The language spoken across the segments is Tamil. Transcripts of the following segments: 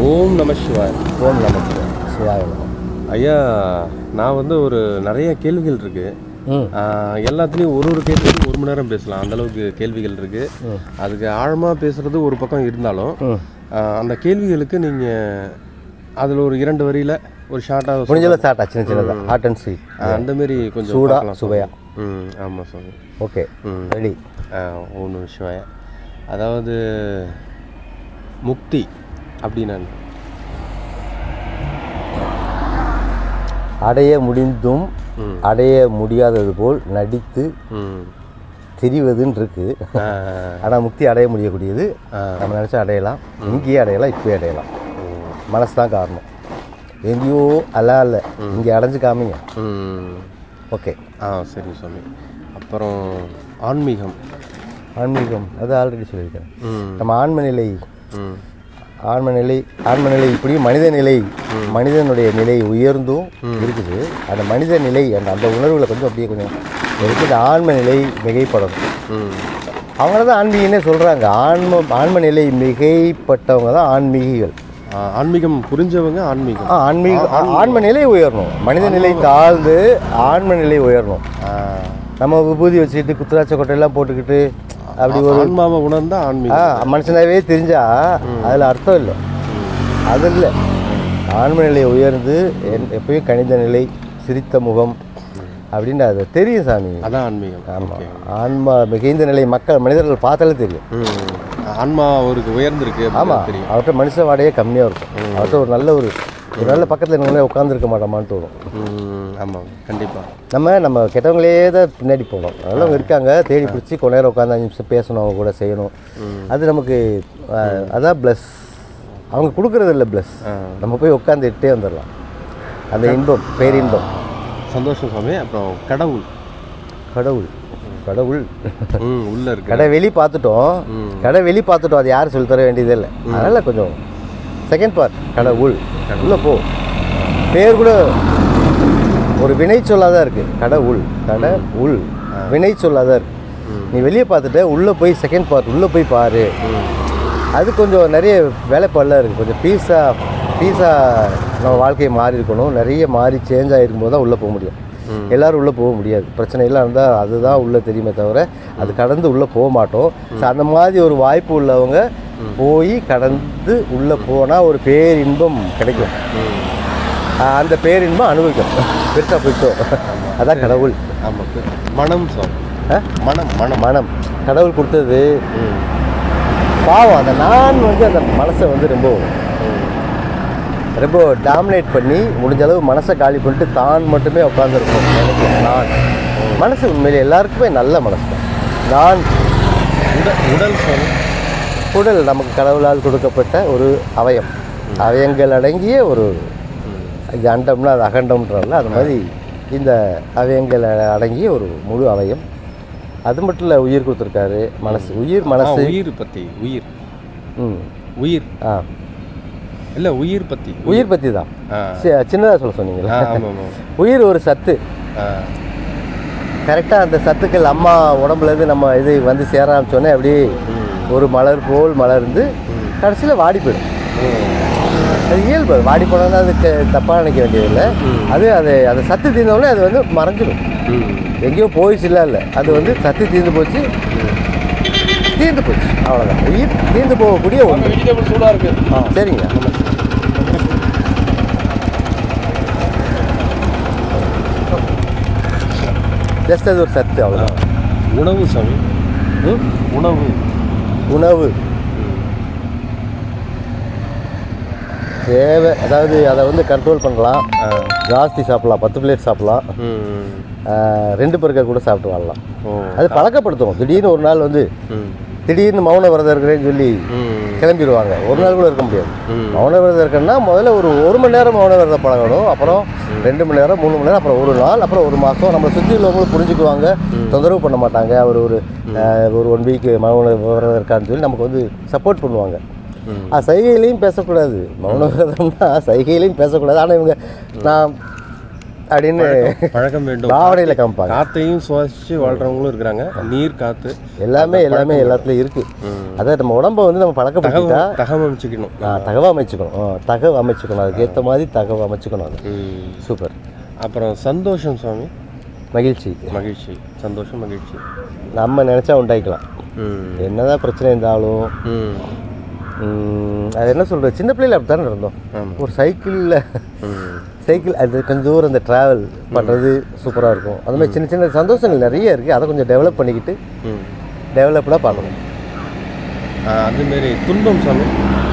ஓம் நம சிவாய் ஓம் நமக்கு சிவாய நமः. ஐயா நான் வந்து ஒரு நிறைய கேள்விகள் இருக்கு ம் ஆஹ், எல்லாத்துலேயும் ஒரு ஒரு கேள்விக்கு ஒரு மணி நேரம் பேசலாம் அந்த அளவுக்கு கேள்விகள் இருக்கு அதுக்கு ஆழமாக பேசுறது ஒரு பக்கம் இருந்தாலும் ம் ஆஹ், அந்த கேள்விகளுக்கு நீங்கள் அதில் ஒரு இரண்டு வரியில ஒரு ஷார்ட்டாக முடிஞ்சளவு ஸ்டார்ட்டா சின்ன சின்னதாக ஹாட் அண்ட் ஸ்வீட் அந்த மாதிரி கொஞ்சம் சூடா, பார்க்கலாம் சுவையா. சாமி. ம் ஆமாம் சாமி ஓகே ம் ரெடி ஒன்று விஷயம் அதாவது முக்தி அப்படின்னா என்ன? அடைய முடிந்தும் ம். அடைய முடியாதது போல் நடித்து ம் தெரிவதுன்னு இருக்கு ஆஹ், ஆனால் முக்தி அடைய முடியக்கூடியது நம்ம நினச்சா அடையலாம் இங்கேயே அடையலாம் இப்பயே அடையலாம் மனசு தான் காரணம் எங்கேயோ அல்ல அல்ல இங்கே அடைஞ்சு காமிங்க ம் ஓகே ஆ சரி சுவாமி அப்புறம் ஆன்மீகம் ஆன்மீகம் அது ஆல்ரெடி சொல்லியிருக்கேன் ம் நம்ம ஆன்ம நிலை ம் ஆன்ம நிலை ஆன்ம நிலை இப்படி மனித நிலை மனிதனுடைய நிலை உயர்ந்தும் இருக்குது அந்த மனித நிலை அந்த அந்த உணர்வுல கொஞ்சம் அப்படியே கொஞ்சம் இருக்குது ஆன்ம நிலை மிகைப்படணும் ம் அவங்கள தான் ஆன்மீகன்னே சொல்கிறாங்க ஆன்ம ஆன்ம நிலை மிகைப்பட்டவங்க தான் ஆன்மீகிகள் ஆ, ஆன்மீகம் புரிஞ்சவங்க ஆன்மீகம் ஆ, ஆன்மீக ஆ- ஆன்ம நிலை உயரணும் மனித நிலை தாழ்ந்து ஆன்ம நிலை உயரணும் ஆ, நம்ம விபூதி வச்சுக்கிட்டு குத்துராட்ச கொட்டையெல்லாம் போட்டுக்கிட்டு அப்படி ஒரு ஆன்மாவை உணர்ந்தா ஆ ஆன்மீகம் மனுஷனாவே தெரிஞ்சா அதில் அர்த்தம் இல்லை அது இல்லை ஆன்ம நிலை உயர்ந்து என்- எப்பயும் கணித நிலை சிரித்த முகம் அப்படின்னு அது தெரியும் சாமி அதான் ஆன்மீகம் ஆமாம் ஆன்மா மிகுந்த நிலை மக்கள் மனிதர்கள் பார்த்தாலே தெரியும் ம் ஆன்மா அவருக்கு உயர்ந்திருக்கு ஆமாம் அப்படின்னு தெரியும் அவர்கிட்ட மனுஷ வாடையே கம்மியாக இருக்கும் அவர்கிட்ட ஒரு நல்ல ஒரு ஒரு நல்ல பக்கத்தில் இருக்கவங்களே உட்காந்துருக்க மாட்டோமான்னு தோணும் ம் ஆமாம் கண்டிப்பா நம்ம நம்ம கெட்டவங்களே தான் பின்னாடி போகணும் நல்லவங்க இருக்காங்க தேடி பிடிச்சி கொஞ்ச நேரம் உட்காந்து அஞ்சு நிமிஷம் பேசணும் அவங்க கூட செய்யணும் அது நமக்கு அஹ், அதான் ப்ளஸ் அவங்க கொடுக்கறது இல்லை ப்ளஸ் நம்ம போய் உட்காந்து இட்டே வந்துடலாம் அந்த இன்பம் பேரின்பம் சந்தோஷம் சுவாமி அப்புறம் கடவுள் கடவுள் கடவுள் ம் உள்ள இருக்கு கடை வெளி பார்த்துட்டோம் கடை வெளி பார்த்துட்டோம் அது யாரும் சொல்லி தர வேண்டியதே இல்லை அதனால் கொஞ்சம் செகண்ட் பார்ட் கடவுள் உள்ளே போ பேர் கூட ஒரு வினை சொல்லாக தான் இருக்குது கடவுள் கடை உள் வினை சொல்லாக தான் இருக்கு நீ வெளியே பார்த்துட்டு உள்ளே போய் செகண்ட் பார்ட் உள்ளே போய் பாரு அது கொஞ்சம் நிறைய வேலைப்பாடெலாம் இருக்குது கொஞ்சம் பீஸாக பீஸாக நம்ம வாழ்க்கையை மாறி இருக்கணும் நிறைய மாறி சேஞ்ச் ஆகிருக்கும்போது தான் உள்ளே போக முடியும் எல்லாரும் உள்ளே போக முடியாது பிரச்சனை எல்லாம் இருந்தால் அதுதான் உள்ளே தெரியுமே தவிர அது கடந்து உள்ளே போக மாட்டோம் ஸோ அந்த மாதிரி ஒரு வாய்ப்பு உள்ளவங்க போய் கடந்து உள்ளே போனால் ஒரு பேரின்பம் கிடைக்கும் ஆஹ் அந்த பேரின்பம் அனுபவிக்கும் பெருசாக போயிட்டோம் அதான் கடவுள் ஆமாம் மனம் சுவாமி ஆ? மனம் மனம் மனம் கடவுள் கொடுத்தது ம் பாவம் அந்த நான் வந்து அந்த மனசை வந்து ரொம்ப ரொம்ப டாமினேட் பண்ணி முடிஞ்ச அளவு மனசை காலி பண்ணிட்டு தான் மட்டுமே உட்காந்துருக்கோம் நினைக்கிறேன் நான் மனசு உண்மையிலே எல்லாருக்குமே நல்ல மனசு தான் நான் உடல் உடல் சுவாமி உடல் நமக்கு கடவுளால் கொடுக்கப்பட்ட ஒரு அவயம் அவயங்கள் அடங்கிய ஒரு இது அண்டம்னா அது அகண்டம்ன்றல அது மாதிரி இந்த அவயங்கள் அடங்கிய ஒரு முழு அவயம் அது மட்டும் இல்லை உயிர் கொடுத்துருக்காரு மனசு உயிர் ஆ, மனசு உயிர் பத்தி உயிர் ம் உயிர் ஆ இல்ல உயிர் பத்தி உயிர் பற்றி தான் ஆ சின்னதாக சொல்ல சொன்னீங்களா ஆ, ஆமாம் ஆமாம் உயிர் ஒரு சத்து ஆ கரெக்டாக அந்த சத்துக்கள் அம்மா உடம்புலேருந்து நம்ம இது வந்து சேர ஆரம்பிச்சோன்னே அப்படியே ஒரு மலர் போல் மலர்ந்து கடைசியில் வாடி போயிடும் அது இயல்பு அது வாடி போனால் அதுக்கு தப்பாக நினைக்க வேண்டியதில்லை அது அது அந்த சத்து தீர்ந்தோடனே அது வந்து மறைஞ்சிடும் ம் எங்கேயோ போயிடுச்சுல இல்லை அது வந்து சத்து தீர்ந்து போச்சு தீர்ந்து போச்சு அவ்வளோதான் உயிர் தீர்ந்து போகக்கூடிய ஒன்று வெஜிடபிள் சூடாக இருக்கு ஆ சரிங்க ஜஸ்ட் அது ஒரு சத்து அவ்வளோதான் உணவு சாமி ம்? உணவு உணவு தேவை அதாவது அதை வந்து கண்ட்ரோல் பண்ணலாம் ஜாஸ்தி சாப்பிடலாம் பத்து பிளேட் சாப்பிடலாம் ம் ஆஹ் ரெண்டு பேருக்க கூட சாப்பிட்டு வாழலாம் ஓ அது பழக்கப்படுத்தும் திடீர்னு ஒரு நாள் வந்து ம் திடீர்னு மௌன விரதம் இருக்கிறேன்னு சொல்லி ம் கிளம்பிடுவாங்க ஒரு நாள் கூட இருக்க முடியாது ம். மௌன விரதம் இருக்குன்னா முதல்ல ஒரு ஒரு மணி நேரம் மௌன விரதம் பழகணும் அப்புறம் ரெண்டு மணி நேரம் மூணு மணி நேரம் அப்புறம் ஒரு நாள் அப்புறம் ஒரு மாதம் நம்மளை சுற்றி உள்ளவங்களும் புரிஞ்சுக்குவாங்க தொந்தரவு பண்ண மாட்டாங்க அவர் ஒரு ஆஹ், ஒரு ஒன் வீக் மௌன விரதம் இருக்கான்னு சொல்லி நமக்கு வந்து சப்போர்ட் பண்ணுவாங்க ம். ஆ, சைகையிலையும் பேசக்கூடாது மௌன விரதம்னா சைகையிலையும் பேசக்கூடாது ஆனால் இவங்க நான் அப்படின்னு பழக்கம் வேண்டும் பாவடையில் காமிப்பாங்க காத்தையும் சுவாசிச்சு வாழ்றவங்களும் இருக்கிறாங்க நீர் காத்து எல்லாமே எல்லாமே எல்லாத்துலேயும் இருக்குது அதான் நம்ம உடம்ப வந்து நம்ம பழக்கப்படுத்திட்டா தகவல் தகவல் அமைச்சுக்கணும் நான் தகவ அமைச்சுக்கணும் ஆ, தகவ அமைச்சுக்கணும் அதுக்கேற்ற மாதிரி தகவ அமைச்சுக்கணும் அது ம். சூப்பர் அப்புறம் சந்தோஷம் சுவாமி மகிழ்ச்சி மகிழ்ச்சி சந்தோஷம் மகிழ்ச்சி நம்ம நினச்சா உண்டாக்கிக்கலாம் ம் என்னதான் பிரச்சனை இருந்தாலும் ம் ம், அது என்ன சொல்கிறது சின்ன பிள்ளையில அப்படி தானே இருந்தோம் ஆமாம் ஒரு சைக்கிளில் ம் சைக்கிள் அது கொஞ்சம் தூரம் இந்த ட்ராவல் பண்ணுறது சூப்பராக இருக்கும் அந்த மாதிரி சின்ன சின்ன சந்தோஷங்கள் நிறைய இருக்குது அதை கொஞ்சம் டெவலப் பண்ணிக்கிட்டு ம் டெவலப்டாக பார்க்கணும் ஆ, அதுமாரி துன்பம் சுவாமி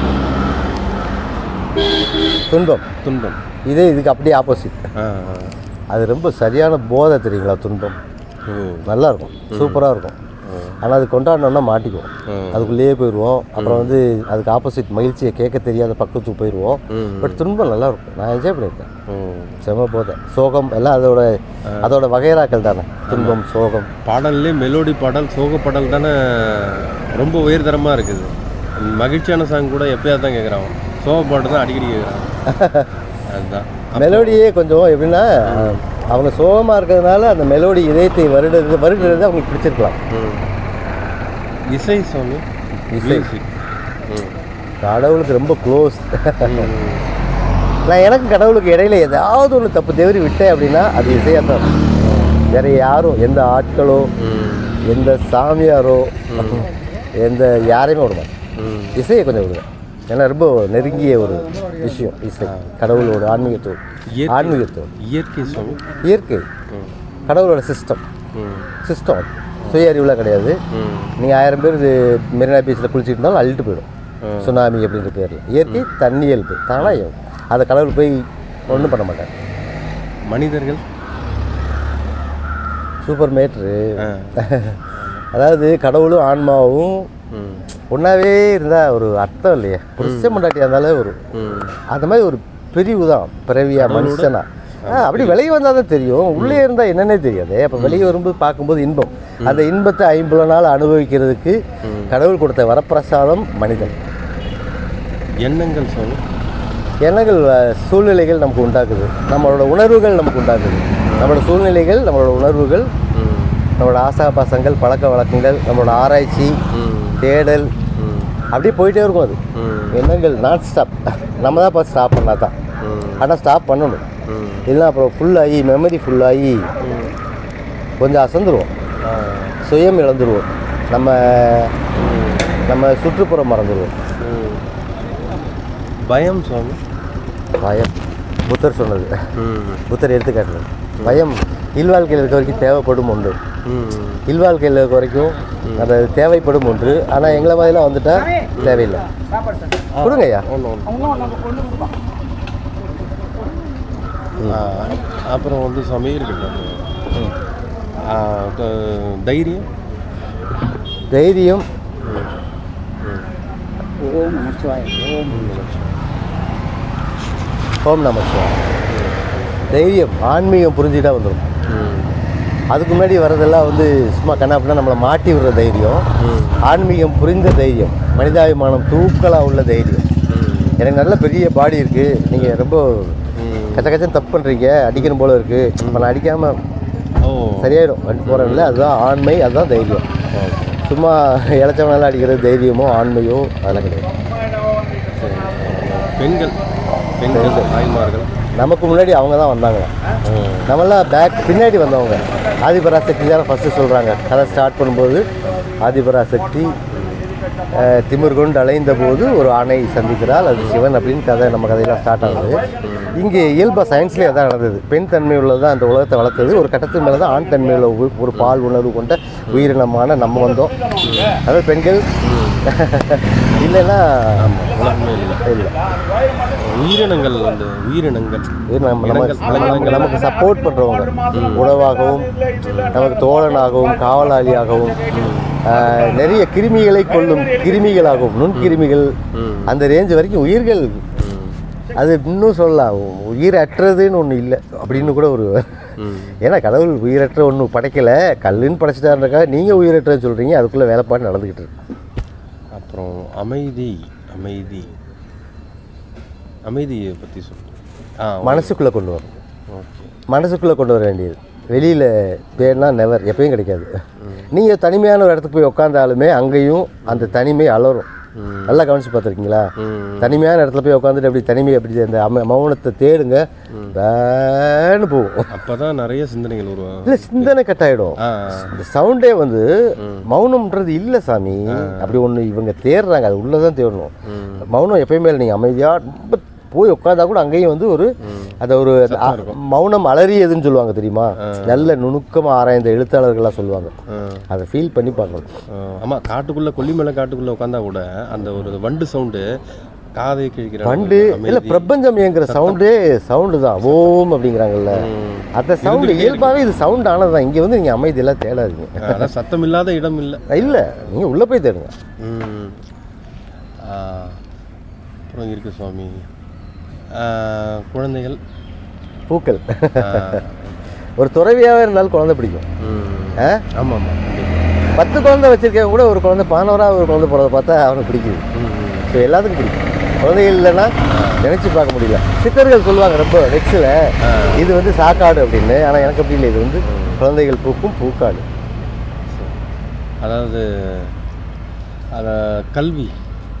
துன்பம் துன்பம் இதே இதுக்கு அப்படியே ஆப்போசிட் ஆ ஆ. அது ரொம்ப சரியான போதை தெரியுங்களா துன்பம் ஓ நல்லா இருக்கும் சூப்பராக இருக்கும் ஆனால் அது கொண்டாடணும்னா மாட்டிக்குவோம் ம். அதுக்குள்ளேயே போயிடுவோம் அப்புறம் வந்து அதுக்கு ஆப்போசிட் மகிழ்ச்சியை கேட்க தெரியாத பக்கத்துக்கு போயிடுவோம் ம். பட் துன்பம் நல்லா இருக்கும் நான் என்ஜாய் பண்ணியிருக்கேன் ஓ செம போதை சோகம் எல்லாம் அதோட அதோட வகைராக்கள் தானே துன்பம் சோகம் பாடல்லே மெலோடி பாடல் சோக பாடல் தானே ரொம்ப உயர்தரமாக இருக்குது மகிழ்ச்சியான சாங் கூட எப்பயாவது தான் கேட்குறான் சோக பாட்டு தான் அடிக்கடி கேட்குறான் அதுதான் மெலோடியே கொஞ்சம் எப்படின்னா அவங்க சோகமாக இருக்கிறதுனால அந்த மெலோடி இதயத்தை வருடுறது வருடுறது அவங்களுக்கு பிடிச்சிருக்கலாம் ம். இசை சுவாமி இசை. Music. ம். கடவுளுக்கு ரொம்ப க்ளோஸ் ம். நான் எனக்கு கடவுளுக்கு இடையில ஏதாவது ஒன்று தப்பு தவறி விட்டேன் அப்படின்னா அது இசையாக தான் இருக்கும். வேற யாரும் எந்த ஆட்களோ ம். எந்த சாமியாரோ எந்த யாரையுமே விட மாட்டேன் ம். இசையை கொஞ்சம் விடுவேன் ஏன்னா ரொம்ப நெருங்கிய ஒரு விஷயம் இசை கடவுளோட ஆன்மீகத்தோடு இயற்கை. ஆன்மீகத்தோடு இயற்கை சுவாமி இயற்கை ம். கடவுளோட சிஸ்டம் ம். சிஸ்டம் சுய அறிவுலாம் கிடையாது ம். நீங்கள் ஆயிரம் பேர் இது மெரினா பீச்சில் குளிச்சுட்டு இருந்தாலும் அள்ளிட்டு போயிடும் ம். சுனாமி அப்படின்ற பேரில் இயற்கை தண்ணியல்பு தானாக அதை கடவுள் போய் ஒன்றும் பண்ண மாட்டார் மனிதர்கள் சூப்பர் மேட்ரு ஆ. அதாவது கடவுளும் ஆன்மாவும் ம். ஒன்றாவே இருந்தால் ஒரு அர்த்தம் இல்லையே புருஷ முண்டாட்டியாக இருந்தாலே ஒரு ம். அந்த மாதிரி ஒரு பிரிவு தான் பிறவியா மனுஷனா ஆ, அப்படி வெளியே வந்தால் தான் தெரியும் உள்ளே இருந்தால் என்னன்னே தெரியாது அப்போ வெளியே வரும்போது பார்க்கும்போது இன்பம் அந்த இன்பத்தை ஐம்பது நாள் அனுபவிக்கிறதுக்கு கடவுள் கொடுத்த வரப்பிரசாதம் மனிதன் எண்ணங்கள் சுவாமி எண்ணங்கள் அஹ், சூழ்நிலைகள் நமக்கு உண்டாக்குது நம்மளோட உணர்வுகள் நமக்கு உண்டாக்குது நம்மளோட சூழ்நிலைகள் நம்மளோட உணர்வுகள் ம். நம்மளோட ஆசாபாசங்கள் பழக்க வழக்கங்கள் நம்மளோட ஆராய்ச்சி ம். தேடல் ம். அப்படியே போயிட்டே இருக்கும் அது ம். எண்ணங்கள் நான் ஸ்டாப் நம்ம தான் பார்த்து ஸ்டாப் பண்ணால் தான் ம். ஆனால் ஸ்டாப் பண்ணணும் ம். இல்லைன்னா அப்புறம் ஃபுல்லாகி மெமரி ஃபுல்லாகி ம். கொஞ்சம் அசந்துருவோம் ஆ. சுயம் இழந்துருவோம் நம்ம நம்ம சுற்றுப்புறம் மறந்துடுவோம் ம். பயம் சுவாமி பயம் புத்தர் சொன்னது ம். புத்தர் எடுத்துக்காட்டுறது பயம் இல்வாழ்க்கையில் இருக்க வரைக்கும் தேவைப்படும் ஒன்று ம். இல்வாழ்க்கையில் இருக்க வரைக்கும் அது தேவைப்படும் ஒன்று ஆனால் எங்களை மாதிரிலாம் வந்துட்டா தேவையில்லை கொடுங்க ஐயா ஒன்று ஒன்று அப்புறம் வந்து சுவாமி இருக்கட்டும் ஆ, த- தைரியம் தைரியம் ஓம் நம சிவாய. தைரியம் ஆன்மீகம் புரிஞ்சுட்டா வந்துடும் ம். அதுக்கு முன்னாடி வர்றதெல்லாம் வந்து சும்மா கண்ணாப்பினா நம்மளை மாட்டி விடுற தைரியம் ஆன்மீகம் புரிந்த தைரியம் மனிதாபிமானம் தூக்கலாக உள்ள தைரியம் ம். எனக்கு நல்ல பெரிய பாடி இருக்குது நீங்கள் ரொம்ப ம். கச்ச கச்சன்னு தப்பு பண்ணுறீங்க அடிக்கணும் போல இருக்குது இப்போ நான் அடிக்காமல் ஓ சரியாயிடும் வண்டி போகிறதில்ல அதுதான் ஆண்மை அதுதான் தைரியம் சும்மா இளைச்சவனால அடிக்கிறது தைரியமோ ஆண்மையோ அதெல்லாம் கிடையாது சரி. பெண்கள் பெண்கள் தாய்மார்கள் நமக்கு முன்னாடி அவங்க தான் வந்தாங்க ம். நம்மளாம் பேக் பின்னாடி வந்தவங்க ஆதிபராசக்தி தான் ஃபஸ்ட்டு சொல்கிறாங்க கதை ஸ்டார்ட் பண்ணும்போது ஆதிபராசக்தி அஹ், திமிர் கொண்டு அலைந்த போது ஒரு ஆணை சந்திக்கிறாள் அது சிவன் அப்படின்னு கதை நம்ம கதையெல்லாம் ஸ்டார்ட் ஆகுது இங்கே இயல்பாக சயின்ஸ்லேயே அதான் நடந்தது பெண் தன்மை உள்ளது தான் அந்த உலகத்தை வளர்த்தது ஒரு கட்டத்துக்கு மேலே தான் ஆண் தன்மை உள்ள ஒரு- ஒரு பால் உணர்வு கொண்ட உயிரினமான நம்ம வந்தோம் அதாவது பெண்கள் இல்லைன்னா உலகமே இல்லை இல்லை உயிரினங்கள் அந்த உயிரினங்கள் இது நம்ம நம்ம இனங்கள், நம்ம- விலங்கினங்கள். நமக்கு சப்போர்ட் பண்ணுறவங்க உணவாகவும் நமக்கு தோழனாகவும் காவலாளியாகவும் ஆஹ், நிறைய கிருமிகளை கொல்லும் கிருமிகளாகவும் நுண்கிருமிகள் ம். அந்த ரேஞ்ச் வரைக்கும் உயிர்கள் ம். அது இன்னும் சொல்லலாம் உயிர் அற்றதுன்னு ஒன்று இல்லை அப்படின்னு கூட ஒரு ம். ஏன்னா கடவுள் உயிரற்ற ஒன்று படைக்கலை கல்லுன்னு படைச்சிட்டாருக்கா நீங்கள் உயிரற்றன்னு சொல்கிறீங்க அதுக்குள்ளே வேலைப்பாடு நடந்துக்கிட்டு இருக்கு அப்புறம் அமைதி அமைதி அமைதியை பற்றி சொல்லுங்கள் ஆ மனசுக்குள்ளே கொண்டு வரும் ஓகே மனசுக்குள்ளே கொண்டு வர வேண்டியது வெளியில் பேர்னா நெவர் எப்பயும் கிடைக்காது நீங்கள் தனிமையான ஒரு இடத்துக்கு போய் உட்காந்தாலுமே அங்கேயும் அந்த தனிமை அலறும் நல்லா கவனிச்சு பார்த்துருக்கீங்களா தனிமையான இடத்துல போய் உட்காந்துட்டு அப்படி தனிமை அப்படி அந்த அம மௌனத்தை தேடுங்க வேன்னு போகும் அப்போ தான் நிறைய சிந்தனைகள் உருவாகும் இல்லை சிந்தனை கட் ஆகிடும் ஆ இந்த சவுண்டே வந்து மௌனம்ன்றது இல்லை சாமி அப்படி ஒன்று இவங்க தேடுறாங்க அது உள்ளே தான் தேடணும் மௌனம் எப்பயுமே இல்லை நீங்கள் அமைதியாக ரொம்ப போய் உட்காந்தா கூட அங்கேயும் வந்து ஒரு அதை ஒரு அ- மௌனம் அலறியதுன்னு சொல்லுவாங்க தெரியுமா நல்ல நுணுக்கமாக ஆராய்ந்த எழுத்தாளர்கள்லாம் சொல்லுவாங்க அதை ஃபீல் பண்ணி பார்க்கணும் ஆமாம் காட்டுக்குள்ளே கொல்லிமலை காட்டுக்குள்ளே உட்காந்தா கூட அந்த ஒரு வண்டு சவுண்டு காதை கிழிக்கிற பண்டு இல்லை பிரபஞ்சம் இயங்குற சவுண்டே சவுண்டு தான் ஓம் அப்படிங்கிறாங்கல்ல அந்த சவுண்டு இயல்பாகவே இது சவுண்ட் ஆனது தான் இங்கே வந்து நீங்கள் அமைதியெல்லாம் தேடாதீங்க அதான் சத்தம் இல்லாத இடம் இல்லை இல்லை நீங்கள் உள்ளே போய் தேடுங்க ம். ஆ, அப்புறம் இருக்கு சுவாமி ஆ, குழந்தைகள் பூக்கள் ஆ, ஒரு துறவியாகவே இருந்தாலும் குழந்தை பிடிக்கும் ம். ஆ ஆமாம் ஆமாம் கண்டிப்பாக பத்து குழந்தை வச்சிருக்கவங்க கூட ஒரு குழந்தை பானவராக ஒரு குழந்தை போகிறத பார்த்தா அவனுக்கு பிடிக்குது ஸோ எல்லாத்துக்கும் பிடிக்கும் குழந்தைகள் இல்லைன்னா நினச்சி பார்க்க முடியல சித்தர்கள் சொல்லுவாங்க ரொம்ப நெக்ஸ்டில் இது வந்து சாக்காடு அப்படின்னு ஆனால் எனக்கு அப்படி இல்லை இது வந்து குழந்தைகள் பூக்கும் பூக்காடு அதாவது அத கல்வி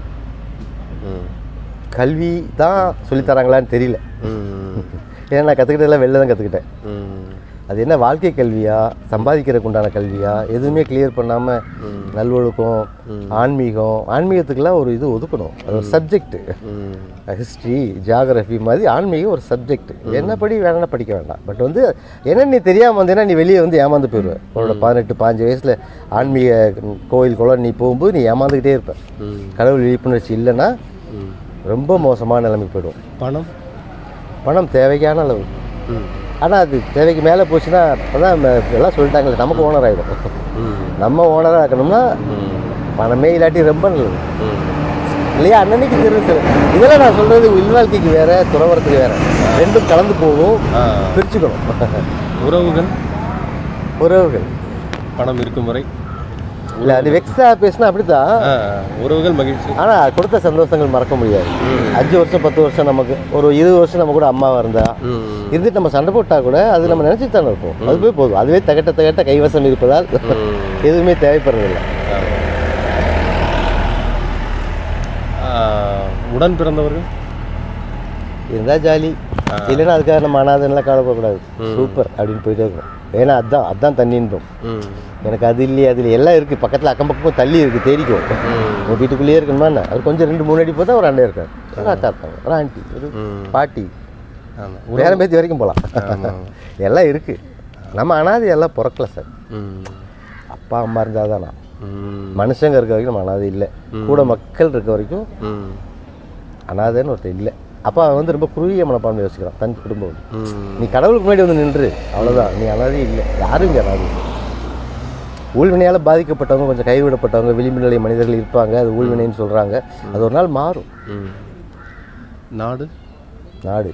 ம். கல்வி தான் சொல்லித்தராங்களான்னு தெரியல ம். ஏன்னா நான் கற்றுக்கிட்டதெல்லாம் வெளில தான் கற்றுக்கிட்டேன் ம். அது என்ன வாழ்க்கை கல்வியா சம்பாதிக்கிறதுக்கு உண்டான கல்வியா எதுவுமே கிளியர் பண்ணாமல் நல்வொழுக்கம் ஆன்மீகம் ஆன்மீகத்துக்கெல்லாம் ஒரு இது ஒதுக்கணும் அது ஒரு சப்ஜெக்ட்டு ம். ஹிஸ்ட்ரி ஜியாகிரஃபி மாதிரி ஆன்மீகம் ஒரு சப்ஜெக்ட் என்ன படி வேணா படிக்க வேண்டாம் பட் வந்து என்ன நீ தெரியாமல் வந்தேன்னா நீ வெளியே வந்து ஏமாந்து போயிடுவ உன்னோட பதினெட்டு பாஞ்சு வயசில் ஆன்மீக கோயில் குளம் நீ போகும்போது நீ ஏமாந்துக்கிட்டே இருப்ப ம். கடவுள் விழிப்புணர்ச்சி இல்லைன்னா ம். ரொம்ப மோசமான நிலைமைக்கு போயிடும் பணம் பணம் தேவைக்கான அளவு ம். ஆனால் அது தேவைக்கு மேலே போச்சுன்னா அதான் எல்லாம் சொல்லிட்டாங்களே நமக்கு ஓனர் ஆகிடும் ம். நம்ம ஓனராக இருக்கணும்னா ம். பணமே இல்லாட்டி ரொம்ப நல்லது ம். இல்லையா அன்னன்னைக்கு தெரிஞ்சு இதெல்லாம் நான் சொல்கிறது உள்வாழ்க்கைக்கு வேற துறவரத்துக்கு வேற ரெண்டும் கலந்து போகும் ஆ. பிரிச்சுக்கணும் உறவுகள் உறவுகள் பணம் இருக்கும் வரை இல்லை அது வெக்ஸாக பேசினா அப்படித்தான் ஆ, உறவுகள் மகிழ்ச்சி ஆனால் கொடுத்த சந்தோஷங்கள் மறக்க முடியாது அஞ்சு வருஷம் பத்து வருஷம் நமக்கு ஒரு இருபது வருஷம் நம்ம கூட அம்மாவாக இருந்தா ம். இருந்துட்டு நம்ம சண்டை போட்டால் கூட அது நம்ம நினச்சிட்டு தானே இருப்போம் அதுவே போதும் அதுவே தகட்ட தகட்ட கைவசம் இருப்பதால் எதுவுமே தேவைப்படுறதில்லை ஆ, உடன் பிறந்தவர்கள் இருந்தால் ஜாலி இல்லைன்னா அதுக்காக நம்ம அனாதனெலாம் கவலைப்படக்கூடாது சூப்பர் அப்படின்னு போயிட்டே இருக்கணும் ஏன்னா அதுதான் அதுதான் தண்ணின்றோம் ம். எனக்கு அது இல்லையே அதில் எல்லாம் இருக்குது பக்கத்தில் அக்கம் பக்கம் தள்ளி இருக்குது தேடிக்கும் உங்கள் வீட்டுக்குள்ளேயே இருக்கணுமா என்ன அது கொஞ்சம் ரெண்டு மூணு அடி போதா ஒரு அண்ணன் இருக்காரு ஒரு அக்கா இருக்காங்க ஒரு ஆண்டி ஒரு பாட்டி ஆமாம் பேரம் பேத்தி வரைக்கும் போகலாம் எல்லாம் இருக்குது நம்ம அனாதை எல்லாம் பிறக்கல சார் ம். அப்பா அம்மா இருந்தால் தானா ம். மனுஷங்க இருக்க வரைக்கும் நம்ம அனாதை இல்லை கூட மக்கள் இருக்க வரைக்கும் ம். அனாதைன்னு ஒருத்தர் இல்லை அப்பா அவன் வந்து ரொம்ப குறுகிய மனப்பான்மை யோசிக்கிறான் தன் குடும்பம் ம். நீ கடவுளுக்கு முன்னாடி வந்து நின்று அவ்வளோதான் நீ அனாதை இல்லை யாரும் இங்கே அனாதை இல்லை. ஊழ்வினையால் பாதிக்கப்பட்டவங்க கொஞ்சம் கைவிடப்பட்டவங்க விளிம்பு நிலை மனிதர்கள் இருப்பாங்க அது ஊழ்வினைன்னு சொல்கிறாங்க அது ஒரு நாள் மாறும் ம். நாடு நாடு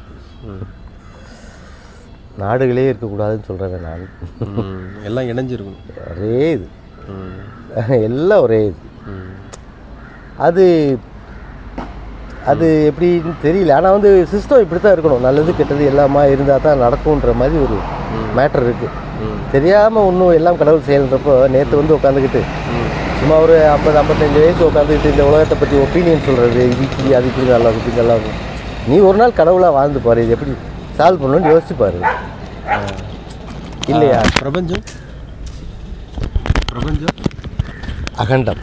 நாடுகளே இருக்கக்கூடாதுன்னு சொல்கிறேன் நான் ம். எல்லாம் இணைஞ்சிருக்கணும் ஒரே இது ம். எல்லாம் ஒரே இது ம். அது அது எப்படின்னு தெரியல ஆனால் வந்து சிஸ்டம் இப்படி தான் இருக்கணும் நல்லது கெட்டது எல்லாமா இருந்தால் தான் நடக்கும்ன்ற மாதிரி ஒரு மேட்டர் இருக்குது ம். தெரியாமல் ஒன்றும் எல்லாம் கடவுள் செயல்ன்றப்போ நேற்று வந்து உட்காந்துக்கிட்டு சும்மா ஒரு ஐம்பது ஐம்பத்தஞ்சு வயசு உட்காந்துக்கிட்டு இந்த உலகத்தை பற்றி ஒப்பீனியன் சொல்கிறது இது இப்படி அது இப்படி நல்லா இருக்கும் இப்படி நல்லா இருக்கும் நீ ஒரு நாள் கடவுளாக வாழ்ந்து பாரு இது எப்படி சால்வ் பண்ணணும்னு யோசிச்சு பாரு இல்லையா ஆ, பிரபஞ்சம் பிரபஞ்சம் அகண்டம்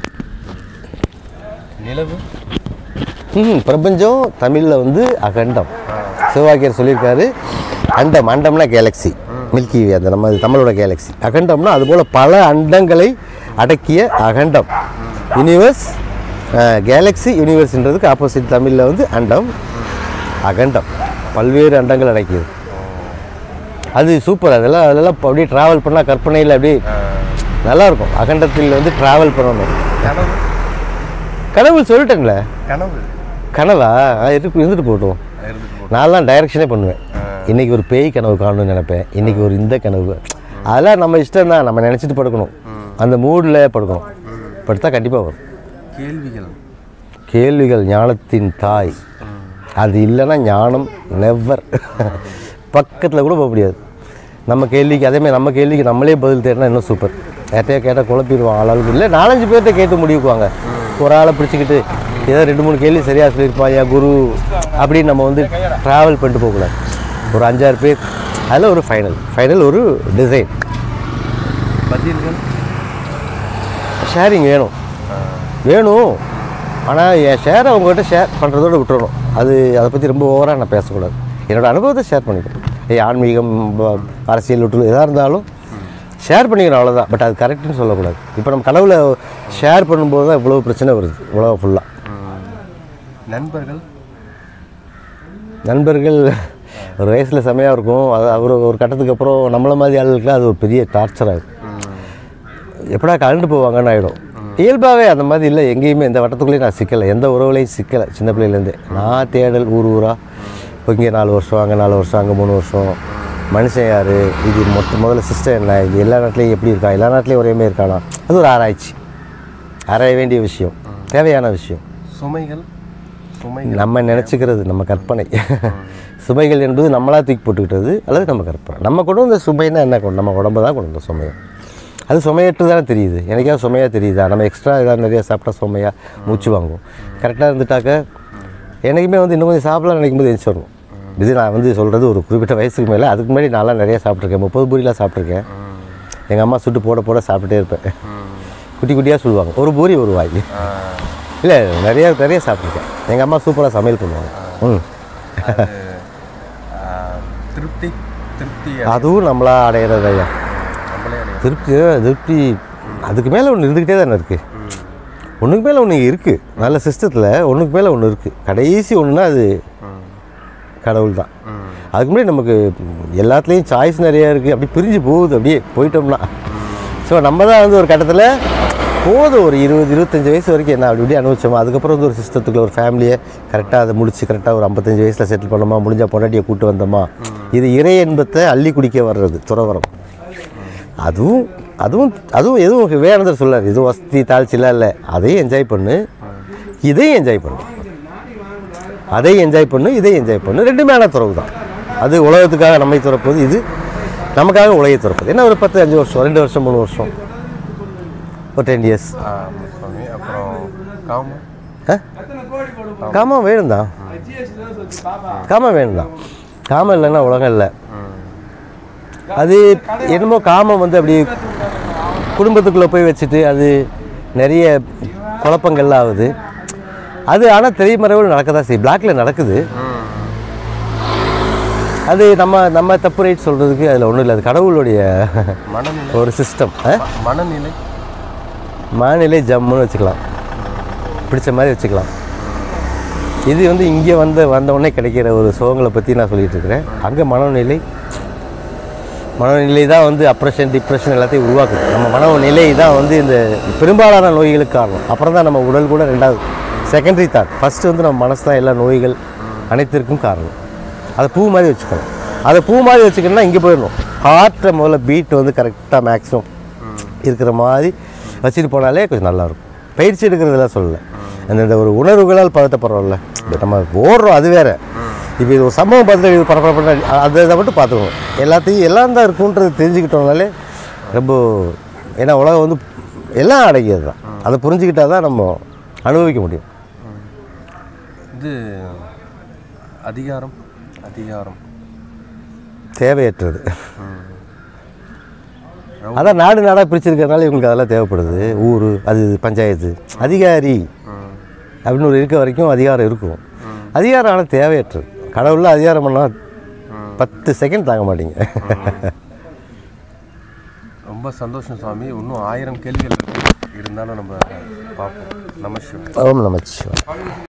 நிலவு ம் பிரபஞ்சம் தமிழில் வந்து அகண்டம் சிவவாக்கியர் சொல்லியிருக்காரு அண்டம் அண்டம்னா கேலக்ஸி மில்கி வே அந்த நம்ம தமிழோட கேலக்ஸி அகண்டம்னா அதுபோல் பல அண்டங்களை அடக்கிய அகண்டம் யூனிவர்ஸ் கேலக்ஸி யூனிவர்ஸ்ன்றதுக்கு ஆப்போசிட் தமிழில் வந்து அண்டம் அகண்டம் பல்வேறு அண்டங்கள் அடக்கியது அது சூப்பர் அதெல்லாம் அதெல்லாம் இப்ப அப்படியே ட்ராவல் பண்ணால் கற்பனையில் அப்படியே நல்லா இருக்கும் அகண்டத்தில் வந்து ட்ராவல் பண்ணணும் கனவு கடவுள் சொல்லிட்டேங்களே கனவு கனவா ஆ, இருக்கு இருந்துட்டு போகட்டும் இருந்துட்டு போ. நான்லாம் டைரக்ஷனே பண்ணுவேன் இன்னைக்கு ஒரு பேய் கனவு காணணும்னு நினைப்பேன் இன்னைக்கு ஒரு இந்த கனவு அதெல்லாம் நம்ம இஷ்டம் தான் நம்ம நினச்சிட்டு படுக்கணும் அந்த மூடில் படுக்கணும் படுத்தா கண்டிப்பாக வரும் கேள்விகள் கேள்விகள் ஞானத்தின் தாய் அது இல்லைன்னா ஞானம் நெவர் பக்கத்தில் கூட போக முடியாது நம்ம கேள்விக்கு அதேமாதிரி நம்ம கேள்விக்கு நம்மளே பதில் தேடினா இன்னும் சூப்பர் யார்ட்டையா கேட்டால் குழப்பிடுவாங்க அளவுக்கு இல்லை நாலஞ்சு பேர்கிட்ட கேட்டு முடிவுக்குவாங்க ஒரு ஆளை பிடிச்சிக்கிட்டு ஏதோ ரெண்டு மூணு கேள்வி சரியாக சொல்லியிருப்பாயா குரு அப்படின்னு நம்ம வந்து ட்ராவல் பண்ணிட்டு போகக்கூடாது ஒரு அஞ்சாறு பேர் அதில் ஒரு ஃபைனல் ஃபைனல் ஒரு டிசைன் பதில்கள் ஷேரிங் வேணும் வேணும் ஆனால் என் ஷேரை அவங்ககிட்ட ஷேர் பண்ணுறதோட விட்டுறணும் அது அதை பற்றி ரொம்ப ஓவராக நான் பேசக்கூடாது என்னோட அனுபவத்தை ஷேர் பண்ணிக்கிறேன் ஏய் ஆன்மீகம் ப- அரசியல் விட்டு எதாக இருந்தாலும் ஷேர் பண்ணிக்கிறோம் அவ்வளோதான் பட் அது கரெக்டுன்னு சொல்லக்கூடாது இப்போ நம்ம கனவுல ஷேர் பண்ணும்போது தான் இவ்வளோ பிரச்சனை வருது இவ்வளோ ஃபுல்லாக நண்பர்கள் நண்பர்கள் ஒரு வயசில் செமையாக இருக்கும் அது அவர் ஒரு கட்டத்துக்கு அப்புறம் நம்மள மாதிரி ஆளுகளுக்குலாம் அது ஒரு பெரிய டார்ச்சராக இருக்கும் எப்படா கலந்து போவாங்கன்னு ஆகிடும் இயல்பாகவே அந்த மாதிரி இல்லை எங்கேயுமே எந்த வட்டத்துக்குள்ளேயும் நான் சிக்கலை எந்த உறவுலையும் சிக்கலை சின்ன பிள்ளையிலேருந்தே நான் தேடல் ஊர் ஊராக இப்போ இங்கே நாலு வருஷம் அங்கே நாலு வருஷம் அங்கே மூணு வருஷம் மனுஷன் யார் இது மொத்த முதல்ல சிஸ்டம் என்ன இது எல்லா நாட்டிலையும் எப்படி இருக்கா எல்லா நாட்டிலையும் ஒரே மாதிரி இருக்கானா அது ஒரு ஆராய்ச்சி ஆராய வேண்டிய விஷயம் தேவையான விஷயம் சுமைகள் சுமைகள் நம்ம நினச்சிக்கிறது நம்ம கற்பனை சுமைகள் என்பது நம்மளா தூக்கி போட்டுக்கிட்டது அல்லது நம்ம கற்பனை நம்ம கொண்டு வந்த சுமைன்னா என்ன கொண்டு நம்ம உடம்பு தான் கொண்டு வந்த சுமையை அது சுமையற்று தானே தெரியுது எனக்காவது சுமையாக தெரியுதா நம்ம எக்ஸ்ட்ரா ஏதாவது நிறைய சாப்பிட்டா சுமையாக மூச்சு வாங்கும் கரெக்டாக இருந்துட்டாக்க எனக்குமே வந்து இன்னும் கொஞ்சம் சாப்பிடலாம் நினைக்கும் போது எழுச்சி வரணும் இது நான் வந்து சொல்கிறது ஒரு குறிப்பிட்ட வயசுக்கு மேலே அதுக்கு முன்னாடி நான்லாம் நிறைய சாப்பிட்ருக்கேன் முப்பது பூரிலாம் சாப்பிட்ருக்கேன் எங்கள் அம்மா சுட்டு போட போட சாப்பிட்டுட்டே இருப்பேன் குட்டி குட்டியாக சொல்லுவாங்க ஒரு பூரி ஒரு வாய் இல்லை நிறைய நிறைய சாப்பிட்ருக்கேன் எங்கள் அம்மா சூப்பராக சமையல் பண்ணுவாங்க ம் அது, ஆ, திருப்தி திருப்தி அதுவும் நம்மளா அடையிறது ஐயா நம்மளே அடையும் திருப்தி திருப்தி அதுக்கு மேலே ஒன்று இருந்துக்கிட்டே தானே இருக்குது ஒன்றுக்கு மேலே ஒன்று இருக்குது நல்ல சிஸ்டத்தில் ஒன்றுக்கு மேலே ஒன்று இருக்குது கடைசி ஒன்றுனா அது கடவுள் தான் அதுக்கு முன்னாடி நமக்கு எல்லாத்துலேயும் சாய்ஸ் நிறையா இருக்குது அப்படி பிரிஞ்சு போகுது அப்படியே போயிட்டோம்னா ஸோ நம்ம தான் வந்து ஒரு கட்டத்தில் போதும் ஒரு இருபது இருபத்தஞ்சி வயசு வரைக்கும் என்ன அப்படி இப்படி அனுபவிச்சோமா அதுக்கப்புறம் வந்து ஒரு சிஸ்டத்துக்குள்ள ஒரு ஃபேமிலியை கரெக்டாக அதை முடிச்சு கரெக்டாக ஒரு ஐம்பத்தஞ்சு வயசில் செட்டில் பண்ணோமா முடிஞ்சா பொண்டாட்டியை கூட்டு வந்தோமா இது இறை என்பத்தை அள்ளி குடிக்க வர்றது துறவரம் அதுவும் அதுவும் அதுவும் எதுவும் விவேகானந்தர் சொல்லார் இது வசதி தாழ்ச்சிலாம் இல்லை அதையும் என்ஜாய் பண்ணு இதையும் என்ஜாய் பண்ணு அதையும் என்ஜாய் பண்ணு இதையும் என்ஜாய் பண்ணு ரெண்டுமே ஆனால் துறவு தான் அது உலகத்துக்காக நம்மை துறப்பது இது நமக்காக உலகை துறப்பது என்ன ஒரு பத்து அஞ்சு வருஷம் ரெண்டு வருஷம் மூணு வருஷம் ஒரு டென் இயர்ஸ் ஆமாம் சுவாமி அப்புறம் காமம் காமம் வேணும் தான் காமம் வேணும் தான் காமம் இல்லைன்னா உலகம் இல்லை அது என்னமோ காமம் வந்து அப்படி குடும்பத்துக்குள்ளே போய் வச்சுட்டு அது நிறைய குழப்பங்கள்லாம் ஆகுது அது ஆனால் திரைமறைவில் நடக்க தான் செய்யும் பிளாக்ல நடக்குது அது நம்ம நம்ம தப்பு ரைட் சொல்கிறதுக்கு அதில் ஒன்றும் இல்லை அது கடவுளுடைய மனநிலை ஒரு சிஸ்டம் ம- மனநிலை மனநிலை ஜம்முன்னு வச்சுக்கலாம் பிடிச்ச மாதிரி வச்சுக்கலாம் இது வந்து இங்கே வந்த வந்த உடனே கிடைக்கிற ஒரு சுகங்களை பற்றி நான் சொல்லிட்டு இருக்கிறேன் அங்கே மனநிலை மனநிலை தான் வந்து அப்ரெஷன் டிப்ரெஷன் எல்லாத்தையும் உருவாக்குது நம்ம மனநிலை தான் வந்து இந்த பெரும்பாலான நோய்களுக்கு காரணம் அப்புறம் தான் நம்ம உடல் கூட ரெண்டாவது செகண்டரி தாட் ஃபஸ்ட்டு வந்து நம்ம மனசு தான் எல்லா நோய்கள் அனைத்திற்கும் காரணம் அதை பூ மாதிரி வச்சுக்கணும் அதை பூ மாதிரி வச்சுக்கணும்னா இங்கே போயிடணும் ஹார்ட்டை முதல்ல பீட் வந்து கரெக்டாக மேக்ஸிமம் இருக்கிற மாதிரி வச்சுட்டு போனாலே கொஞ்சம் நல்லாயிருக்கும் பயிற்சி எடுக்கிறதெல்லாம் சொல்லலை அந்த இந்த ஒரு உணர்வுகளால் பதட்டப்படுறோம்ல இப்ப நம்ம ஓடுறோம் அது வேற இப்போ இது ஒரு சம்பவம் பார்த்துட்டு இது பரபர பண்ண அதை இதை மட்டும் பார்த்துக்கணும் எல்லாத்தையும் எல்லாம் தான் இருக்குன்றது தெரிஞ்சுக்கிட்டோம்னாலே ரொம்ப ஏன்னா உலகம் வந்து எல்லாம் அடங்கியது தான் அதை புரிஞ்சுக்கிட்டா தான் நம்ம அனுபவிக்க முடியும் இது அதிகாரம் அதிகாரம் தேவையற்றது அதான் நாடு நாடாக பிரிச்சிருக்கிறதுனால இவங்களுக்கு அதெல்லாம் தேவைப்படுது ஊர் அது இது, பஞ்சாயத்து அதிகாரி அப்படின்னு ஒரு இருக்க வரைக்கும் அதிகாரம் இருக்கும் அதிகாரம் ஆனால் தேவையற்றது கடவுளில் அதிகாரம் பண்ணால் பத்து செகண்ட் தாங்க மாட்டீங்க ரொம்ப சந்தோஷம் சுவாமி இன்னும் ஆயிரம் கேள்விகள் இருக்கு இருந்தாலும் நம்ம பார்ப்போம் நம சிவாய் ஓம் நமச்சிவாய்